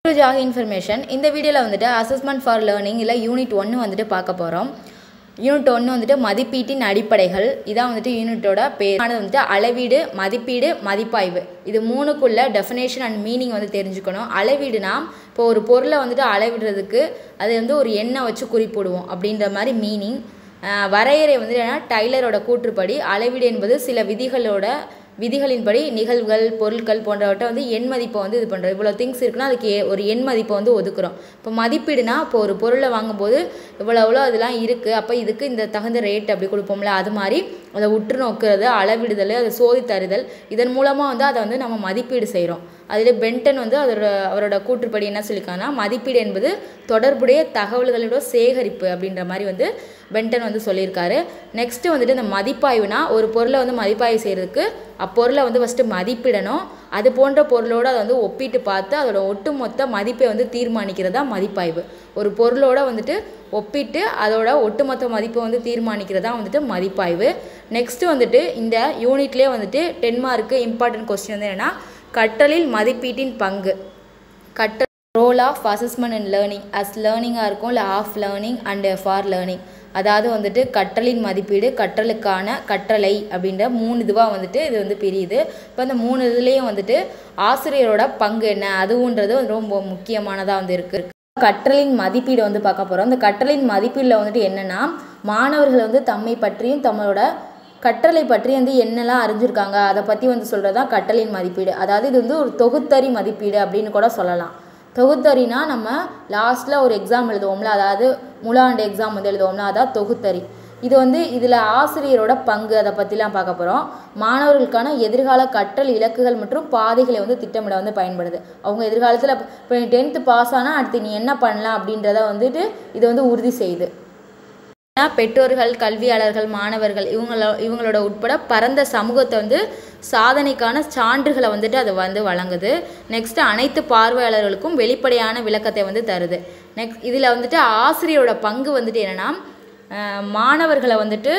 to ஜாக information இந்த வீடியோவில் வந்துட்டு அசஸ்மெண்ட் ஃபார் லேர்னிங் இல்லை யூனிட் ஒன்று வந்துட்டு பார்க்க போகிறோம் யூனிட் ஒன்று வந்துட்டு மதிப்பீட்டின் அடிப்படைகள் இதான் வந்துட்டு யூனிட்டோட பேர் ஆனது வந்துட்டு அளவீடு மதிப்பீடு மதிப்பாய்வு இது மூணுக்குள்ள டெஃபினேஷன் அண்ட் மீனிங் வந்து தெரிஞ்சுக்கணும் அளவீடுனா இப்போ ஒரு பொருளை வந்துட்டு அளவிடுறதுக்கு அது வந்து ஒரு எண்ணை வச்சு குறிப்பிடுவோம் அப்படின்ற மாதிரி மீனிங் வரையறை வந்து என்னன்னா டைலரோட கூற்றுப்படி அளவீடு என்பது சில விதிகளோட விதிகளின்படி நிகழ்வுகள் பொருட்கள் போன்றவற்றை வந்து எண் மதிப்பை வந்து இது பண்ணுறோம் இவ்வளோ திங்ஸ் இருக்குன்னா அதுக்கு ஏ- ஒரு எண் மதிப்பை வந்து ஒதுக்குறோம் இப்போ மதிப்பீடுனா இப்போ ஒரு பொருளை வாங்கும்போது இவ்வளோ இவ்வளோ அதெல்லாம் இருக்குது அப்போ இதுக்கு இந்த தகுந்த ரேட் அப்படி கொடுப்போம்ல அது மாதிரி அதை உற்று நோக்குறது அளவிடுதல் அதை சோதித்தறிதல் இதன் மூலமாக வந்து அதை வந்து நம்ம மதிப்பீடு செய்கிறோம் அதில் பென்டன் வந்து அதோட அவரோட கூற்றுப்படி என்ன சொல்லியிருக்காங்கன்னா மதிப்பீடு என்பது தொடர்புடைய தகவல்களோட சேகரிப்பு அப்படின்ற மாதிரி வந்து பென்டன் வந்து சொல்லியிருக்காரு நெக்ஸ்ட்டு வந்துட்டு இந்த மதிப்பாய்வுனா ஒரு பொருளை வந்து மதிப்பாய்வு செய்கிறதுக்கு அப்பொருளை வந்து ஃபஸ்ட்டு மதிப்பிடணும் அது போன்ற பொருளோடு அதை வந்து ஒப்பிட்டு பார்த்து அதோட ஒட்டுமொத்த மதிப்பை வந்து தீர்மானிக்கிறது தான் மதிப்பாய்வு ஒரு பொருளோட வந்துட்டு ஒப்பிட்டு அதோட ஒட்டுமொத்த மதிப்பை வந்து தீர்மானிக்கிறது தான் வந்துட்டு மதிப்பாய்வு நெக்ஸ்ட்டு வந்துட்டு இந்த யூனிட்லேயே வந்துட்டு டென் மார்க்கு இம்பார்ட்டன்ட் கொஸ்டின் வந்து என்னென்னா கற்றலில் மதிப்பீட்டின் பங்கு கற்றல் role of assessment and learning as லேர்னிங்காக இருக்கும் இல்லை of learning and for learning அதாவது வந்துட்டு கற்றலின் மதிப்பீடு கற்றலுக்கான கற்றலை அப்படின்ற மூணு இதுவாக வந்துட்டு இது வந்து பிரியுது இப்போ இந்த மூணு இதுலேயும் வந்துட்டு ஆசிரியரோட பங்கு என்ன அதுவுன்றது வந்து ரொம்ப முக்கியமானதாக வந்து இருக்குது கற்றலின் மதிப்பீடு வந்து பார்க்க போகிறோம் இந்த கற்றலின் மதிப்பீடில் வந்துட்டு என்னென்னா மாணவர்கள் வந்து தம்மை பற்றியும் தம்மளோட கற்றலை பற்றி வந்து என்னெல்லாம் அறிஞ்சிருக்காங்க அதை பற்றி வந்து சொல்கிறது தான் கற்றலின் மதிப்பீடு அதாவது இது வந்து ஒரு தொகுத்தறி மதிப்பீடு அப்படின்னு கூட சொல்லலாம் தொகுத்தறினா நம்ம லாஸ்ட்டில் ஒரு எக்ஸாம் எழுதுவோம்ல அதாவது முழாண்டு எக்ஸாம் வந்து எழுதுவோம்ல அதான் தொகுத்தறி இது வந்து இதில் ஆசிரியரோட பங்கு அதை பற்றிலாம் பார்க்க போகிறோம் மாணவர்களுக்கான எதிர்கால கற்றல் இலக்குகள் மற்றும் பாதைகளை வந்து திட்டமிட வந்து பயன்படுது அவங்க எதிர்காலத்தில் இப்போ நீ டென்த்து பாஸ் ஆனால் அடுத்து நீ என்ன பண்ணலாம் அப்படின்றத வந்துட்டு இது வந்து உறுதி செய்யுது ஏன்னா பெற்றோர்கள் கல்வியாளர்கள் மாணவர்கள் இவங்கள இவங்களோட உட்பட பரந்த சமூகத்தை வந்து சாதனைக்கான சான்றுகளை வந்துட்டு அது வந்து வழங்குது நெக்ஸ்ட் அனைத்து பார்வையாளர்களுக்கும் வெளிப்படையான விளக்கத்தை வந்து தருது நெக்ஸ்ட் இதில் வந்துட்டு ஆசிரியரோட பங்கு வந்துட்டு என்னென்னா அஹ், மாணவர்களை வந்துட்டு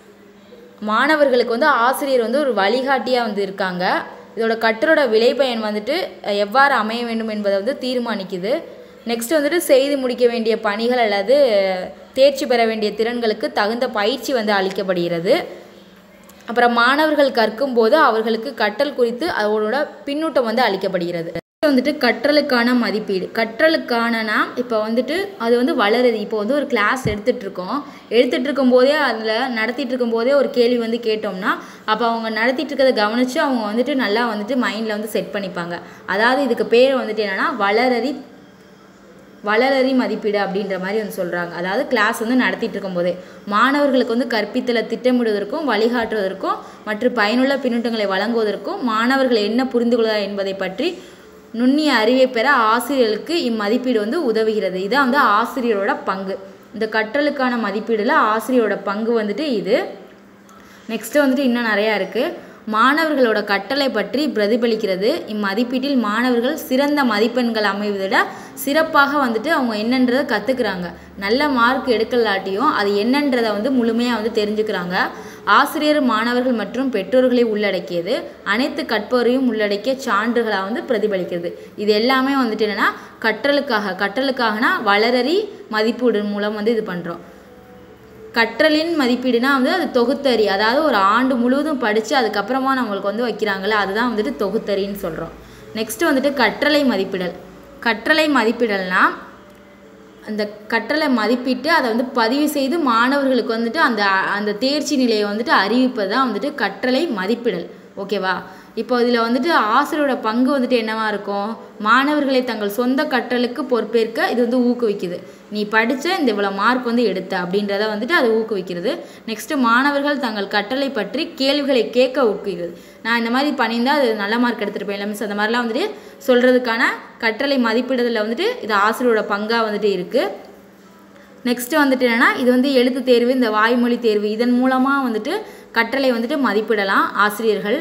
மாணவர்களுக்கு வந்து ஆசிரியர் வந்து ஒரு வழிகாட்டியாக வந்து இருக்காங்க இதோட கற்றலோட விளைபயன் வந்துட்டு அஹ், எவ்வாறு அமைய வேண்டும் என்பதை வந்து தீர்மானிக்குது நெக்ஸ்ட் வந்துட்டு செய்து முடிக்க வேண்டிய பணிகள் அல்லது அஹ், தேர்ச்சி பெற வேண்டிய திறன்களுக்கு தகுந்த பயிற்சி வந்து அளிக்கப்படுகிறது அப்புறம் மாணவர்கள் கற்கும்போது அவர்களுக்கு கற்றல் குறித்து அவங்களோட பின்னூட்டம் வந்து அளிக்கப்படுகிறது இது வந்துட்டு கற்றலுக்கான மதிப்பீடு கற்றலுக்கானனா இப்போ வந்துட்டு அது வந்து வளருது இப்போ வந்து ஒரு கிளாஸ் எடுத்துட்டு இருக்கோம் எடுத்துட்டு இருக்கும்போதே அதில் நடத்திட்டு இருக்கும்போதே ஒரு கேள்வி வந்து கேட்டோம்னா அப்போ அவங்க நடத்திட்டு இருக்கிறத கவனித்து அவங்க வந்துட்டு நல்லா வந்துட்டு மைண்டில் வந்து செட் பண்ணிப்பாங்க அதாவது இதுக்கு பேர் வந்துட்டு என்னன்னா வளரறி வளரறி மதிப்பீடு அப்படின்ற மாதிரி வந்து சொல்கிறாங்க அதாவது கிளாஸ் வந்து நடத்திட்டு இருக்கும்போதே மாணவர்களுக்கு வந்து கற்பித்தலை திட்டமிடுவதற்கும் வழிகாட்டுவதற்கும் மற்றும் பயனுள்ள பின்னூட்டங்களை வழங்குவதற்கும் மாணவர்கள் என்ன புரிந்து கொள்ளார் என்பதை பற்றி நுண்ணிய அறிவை பெற ஆசிரியர்களுக்கு இம்மதிப்பீடு வந்து உதவுகிறது இதான் வந்து ஆசிரியரோட பங்கு இந்த கற்றலுக்கான மதிப்பீடில் ஆசிரியரோட பங்கு வந்துட்டு இது நெக்ஸ்ட்டு வந்துட்டு இன்னும் நிறையா இருக்குது மாணவர்களோட கட்டளை பற்றி பிரதிபலிக்கிறது இம்மதிப்பீட்டில் மாணவர்கள் சிறந்த மதிப்பெண்கள் அமைவதை விட சிறப்பாக வந்துட்டு அவங்க என்னன்றதை கற்றுக்குறாங்க நல்ல மார்க் எடுக்கலாட்டியும் அது என்னன்றதை வந்து முழுமையாக வந்து தெரிஞ்சுக்கிறாங்க ஆசிரியர் மாணவர்கள் மற்றும் பெற்றோர்களை உள்ளடக்கியது அனைத்து கற்பவரையும் உள்ளடக்கிய சான்றுகளாக வந்து பிரதிபலிக்கிறது இது எல்லாமே வந்துட்டு என்னென்னா கற்றலுக்காக கற்றலுக்காகனா வளரறி மதிப்பீடு மூலம் வந்து இது பண்ணுறோம் கற்றலின் மதிப்பீடுனா வந்து அது தொகுத்தறி அதாவது ஒரு ஆண்டு முழுவதும் படித்து அதுக்கப்புறமா நம்மளுக்கு வந்து வைக்கிறாங்களே அதுதான் வந்துட்டு தொகுத்தறின்னு சொல்கிறோம் நெக்ஸ்ட்டு வந்துட்டு கற்றலை மதிப்பிடல் கற்றலை மதிப்பிடல்னா அந்த கற்றலை மதிப்பிட்டு அதை வந்து பதிவு செய்து மாணவர்களுக்கு வந்துட்டு அந்த அந்த தேர்ச்சி நிலையை வந்துட்டு அறிவிப்பது தான் வந்துட்டு கற்றலை மதிப்பிடல் ஓகேவா இப்போ இதில் வந்துட்டு ஆசிரியரோட பங்கு வந்துட்டு என்னவா இருக்கும் மாணவர்களை தங்கள் சொந்த கற்றலுக்கு பொறுப்பேற்க இது வந்து ஊக்குவிக்குது நீ படித்த இந்த இவ்வளோ மார்க் வந்து எடுத்த அப்படின்றத வந்துட்டு அது ஊக்குவிக்கிறது நெக்ஸ்ட்டு மாணவர்கள் தங்கள் கற்றலை பற்றி கேள்விகளை கேட்க ஊக்குவிக்கிறது நான் இந்த மாதிரி பண்ணியிருந்தா அது நல்ல மார்க் எடுத்துகிட்டு போயிடலாம் மிஸ் அந்த மாதிரிலாம் வந்துட்டு சொல்கிறதுக்கான கற்றலை மதிப்பிடுதலில் வந்துட்டு இது ஆசிரியரோட பங்காக வந்துட்டு இருக்குது நெக்ஸ்ட்டு வந்துட்டு என்னென்னா இது வந்து எழுத்து தேர்வு இந்த வாய்மொழி தேர்வு இதன் மூலமாக வந்துட்டு கற்றலை வந்துட்டு மதிப்பிடலாம் ஆசிரியர்கள்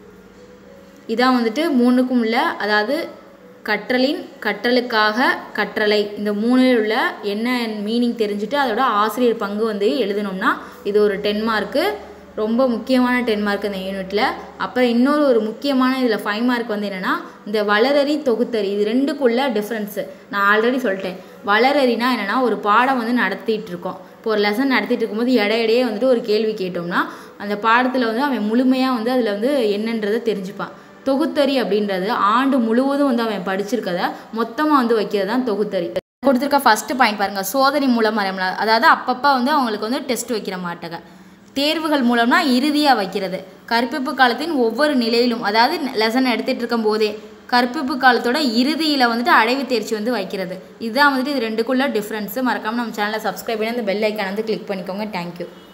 இதான் வந்துட்டு மூணுக்கும் உள்ள அதாவது கற்றலின் கற்றலுக்காக கற்றலை இந்த மூணில் உள்ள என்ன மீனிங் தெரிஞ்சுட்டு அதோட ஆசிரியர் பங்கு வந்து எழுதணும்னா இது ஒரு டென் மார்க்கு ரொம்ப முக்கியமான டென் மார்க் இந்த யூனிட்டில் அப்புறம் இன்னொரு ஒரு முக்கியமான இதில் ஃபைவ் மார்க் வந்து என்னென்னா இந்த வளரறி தொகுத்தறி இது ரெண்டுக்குள்ள டிஃப்ரென்ஸு நான் ஆல்ரெடி சொல்லிட்டேன் வளரறினா என்னென்னா ஒரு பாடம் வந்து நடத்திட்டு இருக்கோம் இப்போ ஒரு லெசன் நடத்திட்டு இருக்கும்போது இடையிடையே வந்துட்டு ஒரு கேள்வி கேட்டோம்னா அந்த பாடத்தில் வந்து அவன் முழுமையாக வந்து அதில் வந்து என்னன்றதை தெரிஞ்சுப்பான் தொகுத்தறி அப்படின்றது ஆண்டு முழுவதும் வந்து அவன் படிச்சிருக்கத மொத்தமாக வந்து வைக்கிறது தான் தொகுத்தறி கொடுத்துருக்க ஃபஸ்ட்டு பாயிண்ட் பாருங்கள் சோதனை மூலம் அறியலாம் அதாவது அப்பப்போ வந்து அவங்களுக்கு வந்து டெஸ்ட் வைக்கிற மாட்டாங்க தேர்வுகள் மூலம்னா இறுதியாக வைக்கிறது கற்பிப்பு காலத்தின் ஒவ்வொரு நிலையிலும் அதாவது லெசன் எடுத்துகிட்டு இருக்கும் போதே கற்பிப்பு காலத்தோட இறுதியில் வந்துட்டு அடைவு தேர்ச்சி வந்து வைக்கிறது இதுதான் வந்துட்டு இது ரெண்டுக்குள்ள டிஃப்ரென்ஸு மறக்காமல் நம்ம சேனலை சப்ஸ்கிரைப் பண்ணி அந்த பெல் ஐக்கான் வந்து கிளிக் பண்ணிக்கோங்க தேங்க்யூ